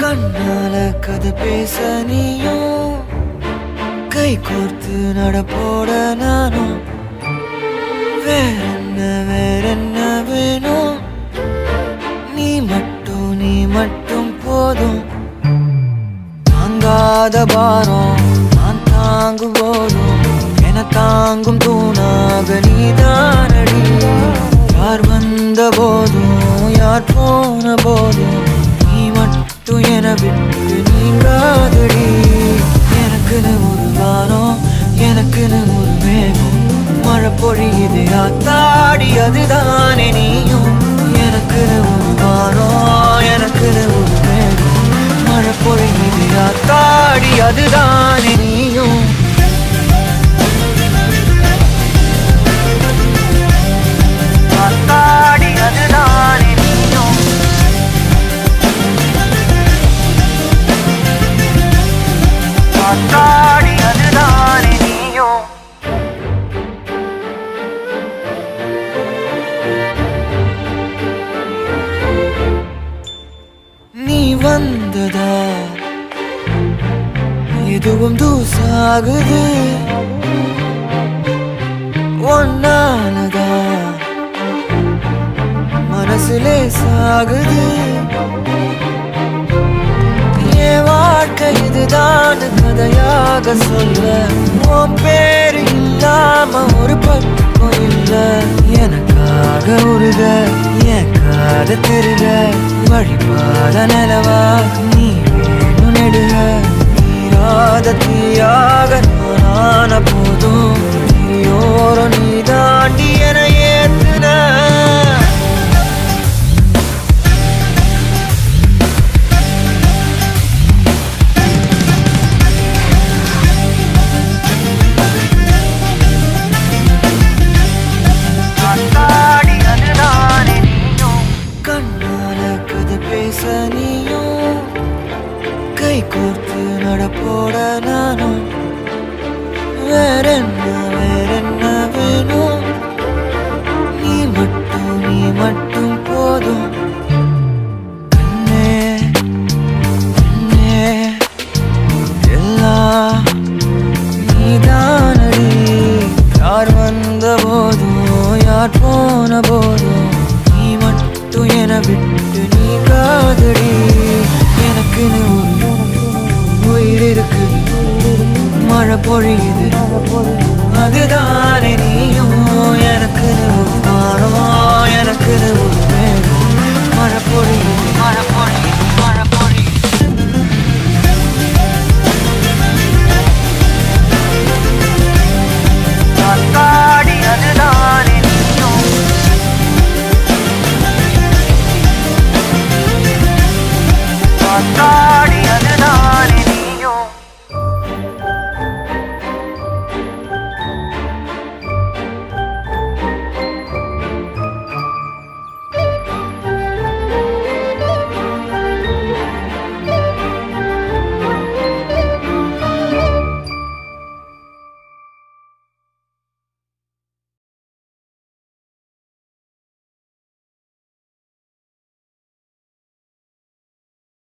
கண்ணால கதை பேச நீயும் கை கோர்த்து நடப்போட நானும் வேறென்ன வேறென்ன வேணும் நீ மட்டும் நீ மட்டும் போதும் தாங்காத பாரம் நான் தாங்கும் போதும் என தாங்கும் தூணாக நீதானடி யார் வந்த போதும் யார் போன போதும் நீ மட்டும் என விட்டு நீங்காதடி எனக்குன்னு ஒரு வானம் எனக்குன்னு ஒரு மேகம் மழை பொழியுது ஆத்தாடி அதுதானே நீயும் எனக்குன்னு ஒரு வானம் எனக்குன்னு ஒரு மேகம் மழை பொழியுது ஆத்தாடி அதுதானே நீயும் ஆத்தாடி அதுதானே நீயும் ஆத்தாடி அதுதானே நீயும் நீ வந்ததா எதுவும் தூசாகுது ஒன்னாலதா மனசுலே சாகுது என் வாழ்க்கை இதுதான் கதையாக சொல்ல உன் பேரு இல்லாம ஒரு பக்கம் இல்ல எனக்காக உருக என் காத திருக வழிபாத நிலவா நீ வேணும் நெடுக நீராத தீயாக நானான போதும் நீயோரம் நீ தாண்டி என ஏத்துன ஆத்தாடி அதுதானே நீயும் கண்ணால கதை பேச நீயும் கை கோர்த்து நடப்போட நானும் வேறென்ன வேறென்ன வேணும் நீ மட்டும் நீ மட்டும் போதும் கண்ணே கண்ணே எல்லாம் நீதானடி யார் வந்த போதும் யார் போன போதும் நீ மட்டும் என விட்டு நீ காதடி எனக்குன்னு ஒரு உயிர் இருக்கு மழை பொழியுது